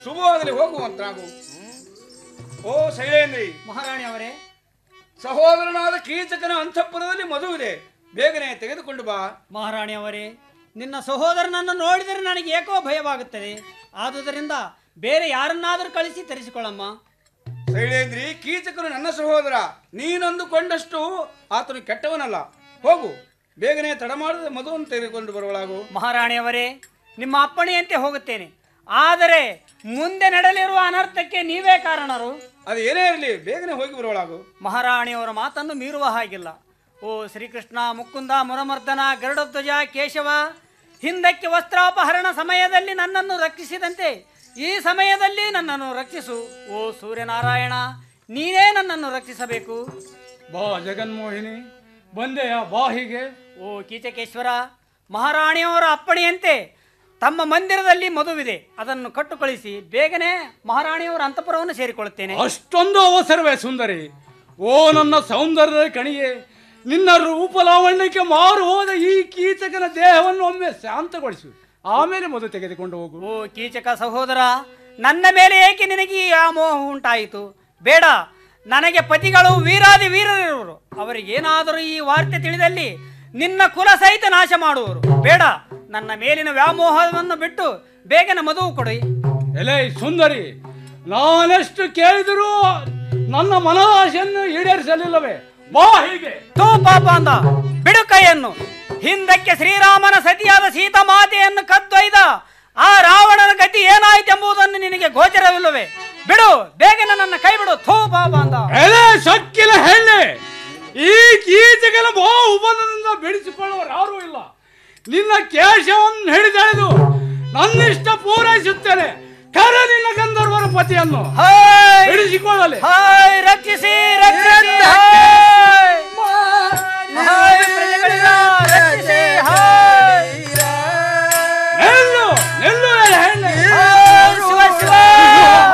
ಶುಭವಾಗಲಿ ಹೋಗುವಂತಾಗು ಓ ಶೈಲೇಂದ್ರಿ ಮಹಾರಾಣಿ ಅವರೇ ಸಹೋದರನಾದ ಕೀಚಕನ ಅಂತಃಪುರದಲ್ಲಿ ಮದುವಿದೆ ಬೇಗನೆ ತೆಗೆದುಕೊಂಡು ಬಾ ಮಹಾರಾಣಿ ಅವರೇ ನಿನ್ನ ಸಹೋದರನನ್ನು ನೋಡಿದರೆ ನನಗೆ ಏಕೋ ಭಯವಾಗುತ್ತದೆ ಆದುದರಿಂದ ಬೇರೆ ಯಾರನ್ನಾದರೂ ಕಳಿಸಿ ತರಿಸಿಕೊಳ್ಳಮ್ಮ ಶೈಲೇಂದ್ರಿ ಕೀಚಕನು ನನ್ನ ಸಹೋದರ ನೀನಂದುಕೊಂಡಷ್ಟು ಆತನು ಕೆಟ್ಟವನಲ್ಲ ಹೋಗು ಬೇಗನೆ ತಡ ಮಾಡದೆ ಮದುವನ್ನು ತೆಗೆದುಕೊಂಡು ಬರುವಳಾಗು ಮಹಾರಾಣಿಯವರೇ ನಿಮ್ಮ ಅಪ್ಪಣೆಯಂತೆ ಹೋಗುತ್ತೇನೆ ಆದರೆ ಮುಂದೆ ನಡೆಯಲಿರುವ ಅನರ್ಥಕ್ಕೆ ನೀವೇ ಕಾರಣರು ಅದು ಏನೇ ಇರಲಿ ಬೇಗನೆ ಹೋಗಿ ಬರುವಳಾಗು ಮಹಾರಾಣಿಯವರ ಮಾತನ್ನು ಮೀರುವ ಹಾಗಿಲ್ಲ ಓ ಶ್ರೀಕೃಷ್ಣ ಮುಕುಂದ ಮುರಮರ್ದನ ಗರುಡಧ್ವಜ ಕೇಶವ ಹಿಂದಕ್ಕೆ ವಸ್ತ್ರಾಪಹರಣ ಸಮಯದಲ್ಲಿ ನನ್ನನ್ನು ರಕ್ಷಿಸಿದಂತೆ ಈ ಸಮಯದಲ್ಲಿ ನನ್ನನ್ನು ರಕ್ಷಿಸು ಓ ಸೂರ್ಯನಾರಾಯಣ ನೀನೇ ನನ್ನನ್ನು ರಕ್ಷಿಸಬೇಕು ಬಾ ಜಗನ್ಮೋಹಿನಿ ಬಂದೆಯಾ ಬಾ ಹೀಗೆ ಓ ಕೀಚಕೇಶ್ವರ ಮಹಾರಾಣಿಯವರ ಅಪ್ಪಣೆಯಂತೆ ತಮ್ಮ ಮಂದಿರದಲ್ಲಿ ಮದುವಿದೆ ಅದನ್ನು ಕಟ್ಟುಕಳಿಸಿ ಬೇಗನೆ ಮಹಾರಾಣಿಯವರ ಅಂತಃಪುರವನ್ನು ಸೇರಿಕೊಳ್ಳುತ್ತೇನೆ ಅಷ್ಟೊಂದು ಅವಸರವೇ ಸುಂದರಿ ಓ ನನ್ನ ಸೌಂದರ್ಯದ ಕಣಿಯೇ ನಿನ್ನ ರೂಪಲಾವಣ್ಯಕ್ಕೆ ಮಾರು ಹೋದ ಈ ಕೀಚಕನ ದೇಹವನ್ನು ಒಮ್ಮೆ ಶಾಂತಗೊಳಿಸು ಆಮೇಲೆ ಮದು ತೆಗೆದುಕೊಂಡು ಹೋಗು ಓ ಕೀಚಕ ಸಹೋದರ ನನ್ನ ಮೇಲೆ ಏಕೆ ನಿನಗೆ ಈ ವ್ಯಾಮೋಹ ಉಂಟಾಯಿತು ಬೇಡ ನನಗೆ ಪತಿಗಳು ವೀರಾದಿ ವೀರರಿರುವರು ಅವರಿಗೇನಾದರೂ ಈ ವಾರ್ತೆ ತಿಳಿದಲ್ಲಿ ನಿನ್ನ ಕುಲ ಸಹಿತ ನಾಶ ಮಾಡುವರು ಬೇಡ ನನ್ನ ಮೇಲಿನ ವ್ಯಾಮೋಹವನ್ನು ಬಿಟ್ಟು ಬೇಗನೆ ಮದುವು ಕೊಡಿ ಎಲೆ ಸುಂದರಿ ನಾನೆಷ್ಟು ಕೇಳಿದರೂ ನನ್ನ ಮನದಾಶೆಯನ್ನು ಈಡೇರಿಸಲಿಲ್ಲವೇ ಬಾ ಹೀಗೆ ತೂ ಪಾಪ ಅಂದ ಬಿಡು ಕೈಯನ್ನು ಹಿಂದಕ್ಕೆ ಶ್ರೀರಾಮನ ಸತಿಯಾದ ಸೀತಾಮಾತೆಯನ್ನು ಕದ್ದೊಯ್ದ ಆ ರಾವಣನ ಗತಿ ಏನಾಯ್ತೆಂಬುದನ್ನು ನಿನಗೆ ಗೋಚರವಿಲ್ಲವೇ ಬಿಡು ಬೇಗನೆ ನನ್ನ ಕೈ ಬಿಡು ಥೂ ಪಾಪ ಅಂದ ಎಲೆ ಸಕ್ಕಿನ ಹೆಣ್ಣೆ ಈ ಕೀಚಕನ ಬಹುಬಂಧದಿಂದ ಬಿಡಿಸಿಕೊಳ್ಳುವರು ಯಾರೂ ಇಲ್ಲ ನಿನ್ನ ಕೇಶವನ್ನು ಹಿಡಿದೆಳೆದು ನನ್ನಿಷ್ಟ ಪೂರೈಸುತ್ತೇನೆ ಕರೆ ನಿನ್ನ ಗಂಧರ್ವರ ಪತಿಯನ್ನು ಹಾಯ್ ಬಿಡಿಸಿಕೊಳ್ಳಲಿ ಹಾಯ್ ರಕ್ಷಿಸಿ ರಕ್ಷಿಸಿ ಹಾಯ್